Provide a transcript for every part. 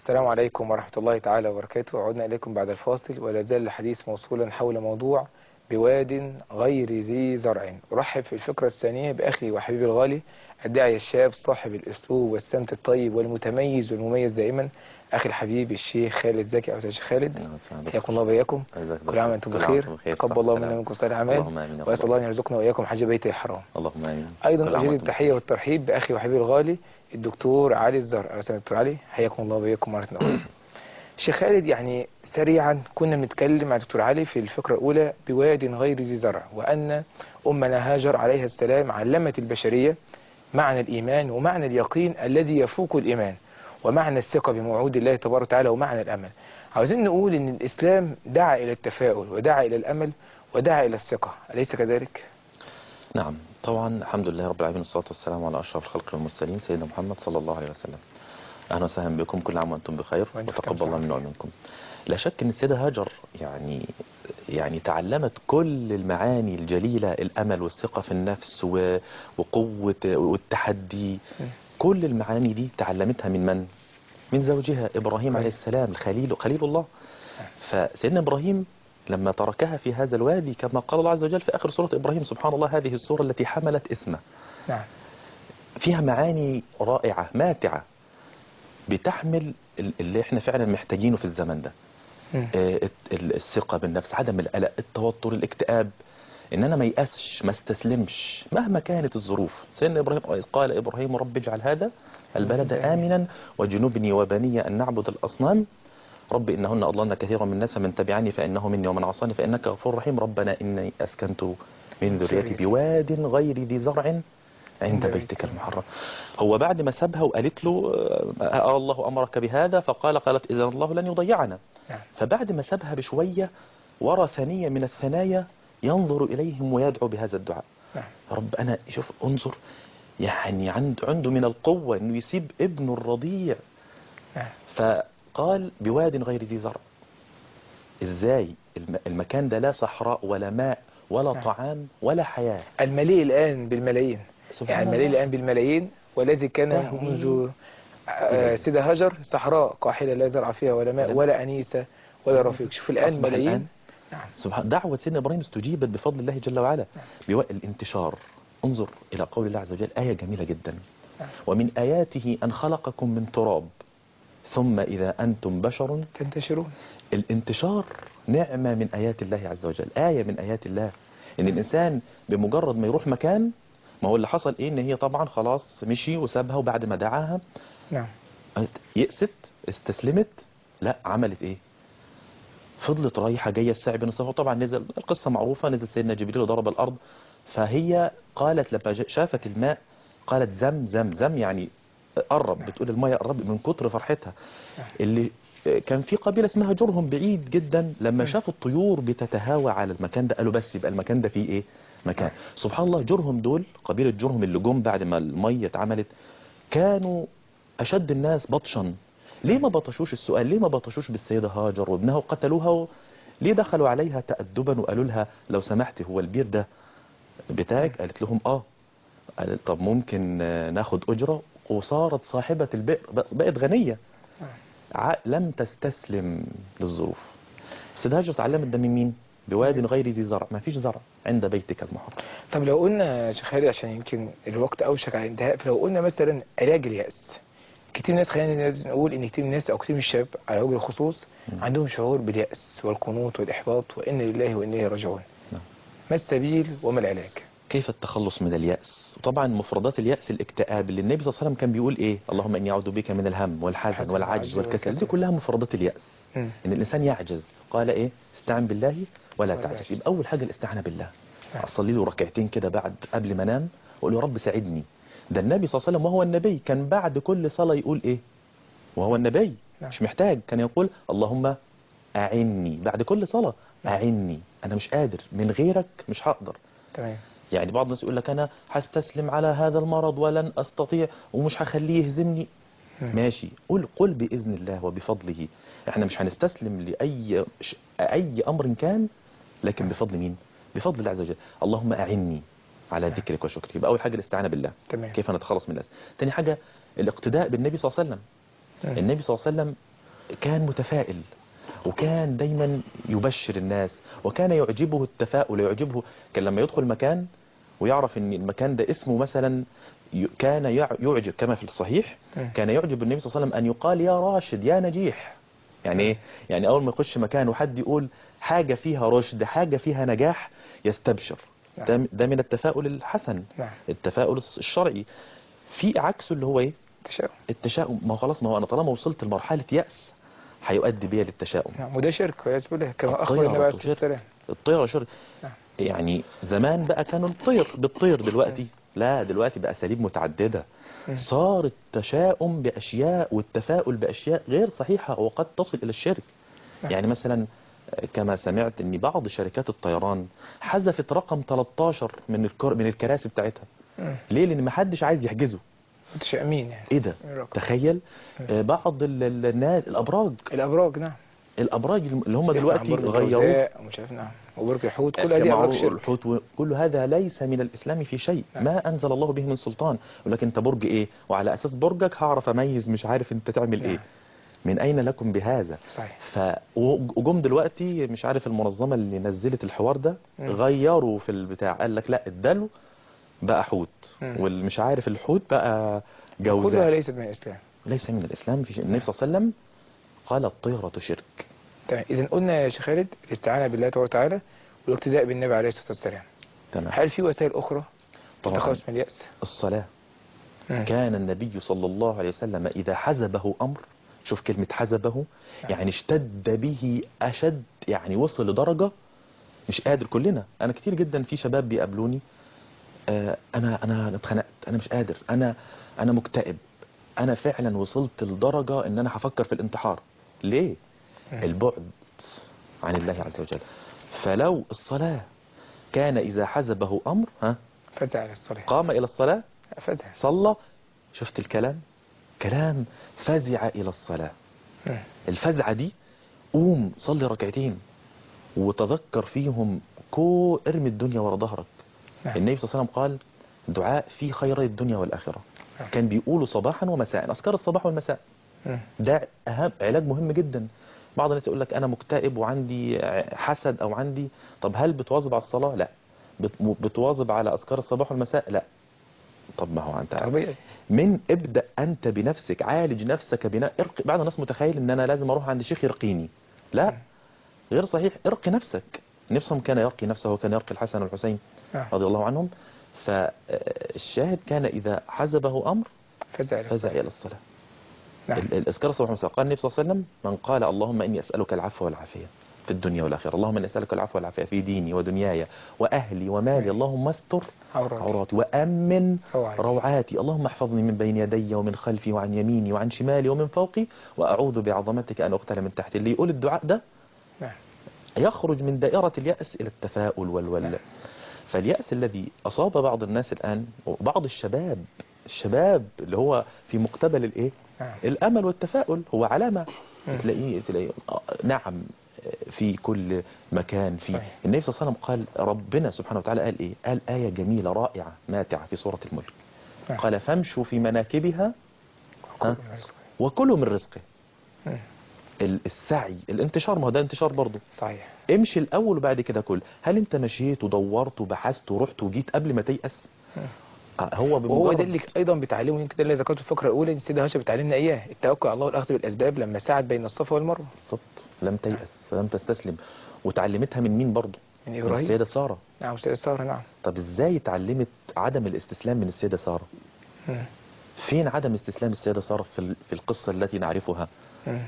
السلام عليكم ورحمة الله تعالى وبركاته عدنا إليكم بعد الفاصل ولا زال الحديث موصولا حول موضوع بواد غير ذي زرع أرحب في الفكرة الثانية بأخي وحبيبي الغالي الداعية الشاب صاحب الأسلوب والسمت الطيب والمتميز والمميز دائما أخي الحبيب الشيخ خالد زكي أو الشيخ خالد حياكم الله وإياكم كل عام وأنتم بخير تقبل الله منا ومنكم صالح اللهم الأعمال آمين. وأسأل الله أن يرزقنا وإياكم حج بيته الحرام اللهم امين أيضا كل عام أجيب وأنتم التحية والترحيب بأخي وحبيبي الغالي الدكتور علي الزهر أهلا وسهلا دكتور علي حياكم الله وإياكم مرة أخرى شيخ خالد يعني سريعا كنا بنتكلم مع دكتور علي في الفكرة الأولى بواد غير ذي زرع وأن أمنا هاجر عليها السلام علمت البشرية معنى الإيمان ومعنى اليقين الذي يفوق الإيمان ومعنى الثقة بموعود الله تبارك وتعالى ومعنى الأمل عاوزين نقول إن الإسلام دعا إلى التفاؤل ودعا إلى الأمل ودعا إلى الثقة أليس كذلك؟ نعم طبعا الحمد لله رب العالمين والصلاة والسلام على أشرف الخلق والمرسلين سيدنا محمد صلى الله عليه وسلم أهلا وسهلا بكم كل عام وأنتم بخير وأنتم وتقبل بخير. الله منا ومنكم لا شك أن السيدة هاجر يعني يعني تعلمت كل المعاني الجليلة الأمل والثقة في النفس و- وقوة والتحدي كل المعاني دي تعلمتها من من؟ من زوجها إبراهيم عليه السلام الخليل خليل الله فسيدنا إبراهيم لما تركها في هذا الوادي كما قال الله عز وجل في آخر سورة إبراهيم سبحان الله هذه السورة التي حملت اسمه نعم فيها معاني رائعة ماتعة بتحمل ال- اللي احنا فعلا محتاجينه في الزمن ده مم. آه، الت- ال- الثقة بالنفس عدم القلق التوتر الاكتئاب ان انا ما يأسش ما استسلمش مهما كانت الظروف سيدنا ابراهيم قال ابراهيم رب اجعل هذا البلد امنا وجنبني وبني ان نعبد الاصنام رب انهن اضللن كثيرا من الناس من تبعني فانه مني ومن عصاني فانك غفور رحيم ربنا اني اسكنت من ذريتي بواد غير ذي زرع عند بيتك المحرم هو بعد ما سابها وقالت له آه، آه، الله امرك بهذا فقال قالت اذا الله لن يضيعنا نعم. فبعد ما سابها بشويه ورى ثنيه من الثنايا ينظر اليهم ويدعو بهذا الدعاء نعم يا رب انا شوف انظر يعني عند عنده من القوه انه يسيب ابنه الرضيع نعم فقال بواد غير ذي زرع ازاي الم- المكان ده لا صحراء ولا ماء ولا نعم. طعام ولا حياه المليء الآن بالملايين سبحان يعني المليء الله. الآن بالملايين والذي كان ولا منذ آه، سيدة هاجر صحراء قاحلة لا زرع فيها ولا ماء ولا- ولا أنيسة ولا رفيق شوف الآن أصبح ملايين الآن نعم سبحان دعوة سيدنا إبراهيم استجيبت بفضل الله جل وعلا بوقت الانتشار انظر إلى قول الله عز وجل آية جميلة جدا نعم. ومن آياته أن خلقكم من تراب ثم إذا أنتم بشر تنتشرون الانتشار نعمة من آيات الله عز وجل آية من آيات الله إن الإنسان بمجرد ما يروح مكان ما هو اللي حصل إيه إن هي طبعا خلاص مشي وسابها وبعد ما دعاها نعم يأست استسلمت لا عملت ايه فضلت رايحة جاية الساعي بن الصفا طبعا نزل القصة معروفة نزل سيدنا جبريل وضرب الأرض فهي قالت لما ج- شافت الماء قالت زم زم زم يعني قرب بتقول المية قرب من كتر فرحتها اللي كان في قبيلة اسمها جرهم بعيد جدا لما شافوا الطيور بتتهاوى على المكان ده قالوا بس يبقى المكان ده فيه ايه مكان سبحان الله جرهم دول قبيلة جرهم اللي جم بعد ما المية اتعملت كانوا أشد الناس بطشا ليه ما بطشوش السؤال ليه ما بطشوش بالسيدة هاجر وابنها وقتلوها و... ليه دخلوا عليها تأدبا وقالوا لها لو سمحت هو البير ده بتاعك قالت لهم اه قال طب ممكن آه، ناخد أجرة وصارت صاحبة البئر بق- بقت غنية ع... لم تستسلم للظروف السيدة هاجر اتعلمت ده من مين بواد غير ذي زرع ما فيش زرع عند بيتك المحرم طب لو قلنا يا شيخ خالد عشان يمكن الوقت أوشك على الانتهاء فلو قلنا مثلا علاج اليأس كتير من الناس خلينا نقول ان كتير من الناس او كتير من الشباب على وجه الخصوص عندهم شعور باليأس والقنوط والإحباط وإن لله وإنا إليه راجعون نعم. ما السبيل وما العلاج كيف التخلص من اليأس وطبعا مفردات اليأس الاكتئاب اللي النبي صلى الله عليه وسلم كان بيقول ايه اللهم اني اعوذ بك من الهم والحزن الحزن والعجز والعجز والكسل والكسل. دي كلها مفردات اليأس مم. ان الانسان يعجز قال ايه استعن بالله ولا ولا تعجز تعجز. يبقى اول حاجه الاستعانه بالله نعم. اصلي له ركعتين كده بعد قبل ما انام واقول له يا رب ساعدني ده النبي صلى الله عليه وسلم وهو النبي كان بعد كل صلاه يقول ايه وهو النبي نعم. مش محتاج كان يقول اللهم اعني بعد كل صلاه نعم. اعني انا مش قادر من غيرك مش هقدر تمام يعني بعض الناس يقول لك انا هستسلم على هذا المرض ولن استطيع ومش هخليه يهزمني مم. ماشي قل قل باذن الله وبفضله احنا مش هنستسلم لاي ش- اي امر كان لكن بفضل مين بفضل الله عز وجل اللهم اعني على ذكرك وشكرك يبقى اول حاجه الاستعانه بالله تمام كيف نتخلص من الأسى تاني حاجه الاقتداء بالنبي صلى الله عليه وسلم مم. النبي صلى الله عليه وسلم كان متفائل وكان دايما يبشر الناس وكان يعجبه التفاؤل يعجبه كان لما يدخل مكان ويعرف ان المكان ده اسمه مثلا ي- كان يع- يعجب كما في الصحيح مم. كان يعجب النبي صلى الله عليه وسلم ان يقال يا راشد يا نجيح يعني ايه يعني اول ما يخش مكان وحد يقول حاجه فيها رشد حاجه فيها نجاح يستبشر نعم. ده ده من التفاؤل الحسن نعم التفاؤل الشرعي في عكسه اللي هو ايه تشاؤم التشاؤم ما هو خلاص ما هو انا طالما وصلت لمرحله يأس هيؤدي بيا للتشاؤم نعم وده شرك والعياذ بالله كما أخبر الطيرة النبي عليه الصلاة شرك. والسلام الطيرة شر نعم. يعني زمان بقى كانوا الطير بالطير دلوقتي لا دلوقتي بقى اساليب متعدده مم. صار التشاؤم باشياء والتفاؤل باشياء غير صحيحه وقد تصل الى الشرك نعم. يعني مثلا كما سمعت ان بعض شركات الطيران حذفت رقم 13 من الكر... من الكراسي بتاعتها مم. ليه لان ما حدش عايز يحجزه متشائمين يعني ايه ده الرقم. تخيل آه، بعض ال- ال- الناس الابراج الأبراج نعم الابراج اللي هم يسمع دلوقتي برج غيروه الجوزاء ومش عارف نعم وبرج الحوت كل هذه كما أبراج هو شرك الحوت و- كل هذا ليس من الإسلام في شيء نعم. ما أنزل الله به من سلطان يقول لك أنت برج إيه وعلى أساس برجك هعرف أميز مش عارف أنت تعمل نعم. إيه من أين لكم بهذا صحيح ف وجم دلوقتي مش عارف المنظمة اللي نزلت الحوار ده مم. غيروا في البتاع قال لك لا الدلو بقى حوت مم. والمش عارف الحوت بقى كلها جوزاء ليست من الإسلام ليس من الإسلام في شيء النبي صلى الله عليه وسلم قال الطيرة شرك تمام إذا قلنا يا شيخ خالد الاستعانة بالله تبارك وتعالى والاقتداء بالنبي عليه الصلاة والسلام تمام هل في وسائل أخرى طبعا تخلص من اليأس؟ الصلاة مم. كان النبي صلى الله عليه وسلم إذا حزبه أمر شوف كلمة حزبه يعني اشتد به أشد يعني وصل لدرجة مش قادر كلنا أنا كتير جدا في شباب بيقابلوني آه، أنا أنا اتخنقت أنا مش قادر أنا أنا مكتئب أنا فعلا وصلت لدرجة إن أنا هفكر في الانتحار ليه؟ مم. البعد عن الله عز وجل فلو الصلاة كان إذا حزبه أمر ها فزع على الصلاة قام إلى الصلاة فزع صلى شفت الكلام كلام فزع إلى الصلاة مم. الفزعة دي قوم صلي ركعتين وتذكر فيهم كو ارمي الدنيا ورا ظهرك نعم. النبي صلى الله عليه وسلم قال دعاء في خير الدنيا والآخرة نعم. كان بيقولوا صباحا ومساء أذكار الصباح والمساء مم. ده أهم علاج مهم جدا بعض الناس يقول لك أنا مكتئب وعندي حسد أو عندي طب هل بتواظب على الصلاة؟ لا بت- بتواظب على أذكار الصباح والمساء؟ لا طب ما هو أنت طبيعي من ابدأ أنت بنفسك عالج نفسك بنا ارقي بعض الناس متخيل أن أنا لازم أروح عند شيخ يرقيني لا غير صحيح ارقي نفسك نفسهم كان يرقي نفسه وكان يرقي الحسن والحسين نعم. رضي الله عنهم فالشاهد كان إذا حزبه أمر فزع على فزع الصلاة إلى الصلاة نعم. ال- الإذكار الصباح والمساء قال النبي صلى الله عليه وسلم من قال اللهم إني أسألك العفو والعافية في الدنيا والآخرة اللهم إني أسألك العفو والعافية في ديني ودنياي وأهلي ومالي اللهم استر عورات عوراتي وأمن روعة روعاتي اللهم احفظني من بين يدي ومن خلفي وعن يميني وعن شمالي ومن فوقي وأعوذ بعظمتك أن أقتل من تحتي اللي يقول الدعاء ده نعم يخرج من دائرة اليأس إلى التفاؤل والول فاليأس الذي أصاب بعض الناس الآن وبعض الشباب الشباب اللي هو في مقتبل الإيه نعم الأمل والتفاؤل هو علامة مم. تلاقيه تلاقيه آه، نعم في كل مكان في صحيح. النبي صلى الله عليه وسلم قال ربنا سبحانه وتعالى قال إيه قال آية جميلة رائعة ماتعة في سورة الملك نعم. قال فامشوا في مناكبها كل ها؟ رزق. وكلوا من رزقه مم. ال- السعي الانتشار ما هو ده انتشار برضه صحيح امشي الاول وبعد كده كل هل انت مشيت ودورت وبحثت ورحت وجيت قبل ما تيأس مم. آه، هو وهو بمجرد ده اللي ايضا بتعلمه يمكن ده اللي ذكرته في الفقره الاولى ان السيده هاشم بتعلمنا اياه التوكل على الله والاخذ بالاسباب لما ساعد بين الصفا والمروه بالظبط لم تيأس لم تستسلم وتعلمتها من مين برضه من من ابراهيم السيدة سارة نعم السيده ساره نعم طب ازاي اتعلمت عدم الاستسلام من السيدة سارة مم. فين عدم استسلام السيدة سارة في ال- في القصة التي نعرفها مم.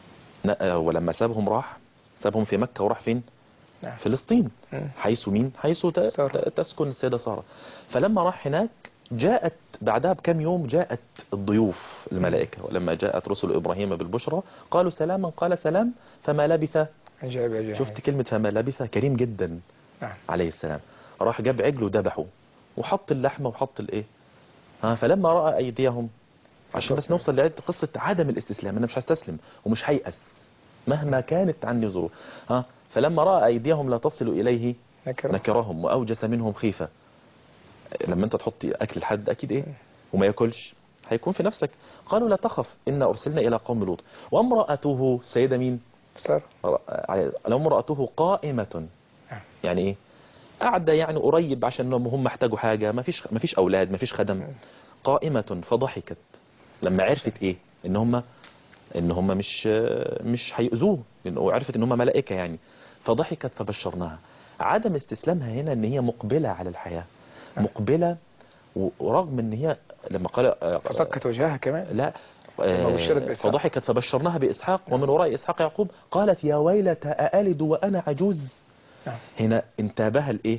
ن- آه، ولما سابهم راح سابهم في مكة وراح فين نعم فلسطين مم. حيث مين حيث ت- سارة. ت- تسكن السيدة سارة فلما راح هناك جاءت بعدها بكم يوم جاءت الضيوف الملائكة ولما جاءت رسل إبراهيم بالبشرى قالوا سلاما قال سلام فما لبث عجائب عجائب شفت كلمة فما لبث كريم جدا نعم عليه السلام راح جاب عجل وذبحه وحط اللحمة وحط الايه ها فلما رأى أيديهم عشان بس نوصل لعدة قصة عدم الاستسلام أنا مش هستسلم ومش هيأس مهما كانت عني ظروف ها فلما رأى أيديهم لا تصل إليه نكره نكرهم وأوجس منهم خيفة لما أنت تحط أكل لحد أكيد إيه وما ياكلش هيكون في نفسك قالوا لا تخف إن أرسلنا إلى قوم لوط وامرأته السيدة مين صار لو امرأته قائمة نعم. يعني إيه قاعدة يعني قريب عشان هم محتاجوا حاجة ما فيش ما فيش أولاد ما فيش خدم قائمة فضحكت لما عرفت إيه إن هم إن هم مش مش هيؤذوه لأنه عرفت إن هم ملائكة يعني فضحكت فبشرناها عدم استسلامها هنا إن هي مقبلة على الحياة مقبلة ورغم إن هي لما قال فسكت وجهها كمان لا لما بشرت آه، بإسحاق. فضحكت فبشرناها بإسحاق ومن وراء إسحاق يعقوب قالت يا ويلتى أألد وأنا عجوز نعم. هنا انتابها الإيه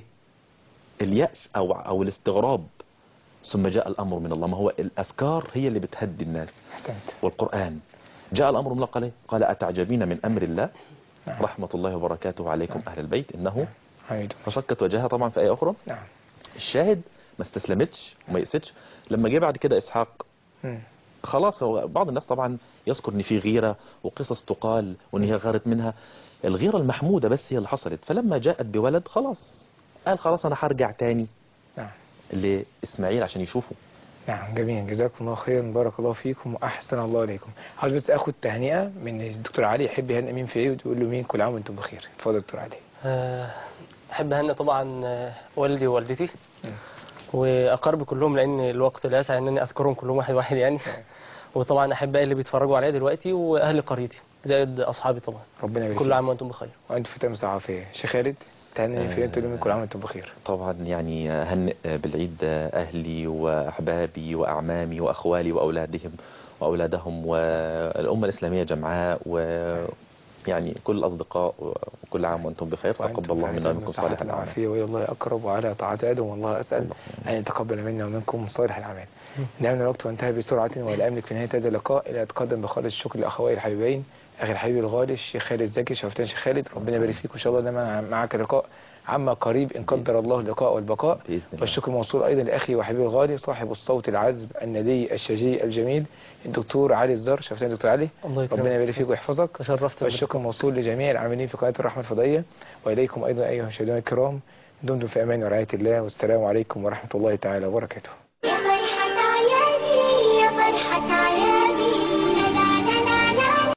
اليأس أو أو الاستغراب ثم جاء الأمر من الله ما هو الأفكار هي اللي بتهدي الناس أحسنت والقرآن جاء الأمر من الله قال إيه؟ قال أتعجبين من أمر الله نعم. رحمة الله وبركاته عليكم أهل البيت إنه حميد فسكت وجهها طبعا في آية أخرى نعم الشاهد ما استسلمتش وما يأستش لما جه بعد كده إسحاق مم. خلاص هو بعض الناس طبعا يذكر ان في غيرة وقصص تقال وان هي غارت منها الغيرة المحمودة بس هي اللي حصلت فلما جاءت بولد خلاص قال خلاص انا هرجع تاني نعم لاسماعيل عشان يشوفه نعم جميل جزاكم الله خيرا بارك الله فيكم واحسن الله اليكم عاوز بس اخد تهنئه من الدكتور علي يحب يهنئ مين في ايه وتقول له مين كل عام وانتم بخير اتفضل دكتور علي آه، أحب أهنئ طبعا آه، والدي ووالدتي مم. وأقاربي كلهم لأن الوقت لا يسع إنني أذكرهم كلهم واحد واحد يعني وطبعا أحبائي اللي بيتفرجوا عليا دلوقتي وأهل قريتي زائد أصحابي طبعا ربنا يبارك كل فيك. عام وأنتم بخير وانت في تم صحفيه شيخ خالد تهنئ مين في ايه تقول له مين كل عام وانتم بخير طبعا يعني هنئ بالعيد اهلي واحبابي واعمامي واخوالي واولادهم واولادهم والامه الاسلاميه جمعاء و يعني كل الاصدقاء وكل عام وانتم بخير تقبل الله منا ومنكم صالح الاعمال العافيه والى الله اقرب وعلى طاعة ادم والله اسال ان يتقبل منا ومنكم صالح الاعمال نعم الوقت وانتهى بسرعه ولا املك في نهايه هذا اللقاء الى اتقدم بخالص الشكر لاخوي الحبيبين اخي الحبيب الغالي الشيخ خالد زكي شرفتنا شيخ خالد ربنا يبارك فيك وان شاء الله لما معك لقاء عما قريب ان قدر الله اللقاء والبقاء باذن الله والشكر موصول ايضا لاخي وحبيبي الغالي صاحب الصوت العذب الندي الشجي الجميل الدكتور علي الزر شرفتنا دكتور علي الله ربنا يكرمك يبارك فيك ويحفظك تشرفت والشكر موصول لجميع العاملين في قناة الرحمة الفضائية وإليكم أيضا أيها المشاهدون الكرام دمتم في أمان ورعاية الله والسلام عليكم ورحمة الله تعالى وبركاته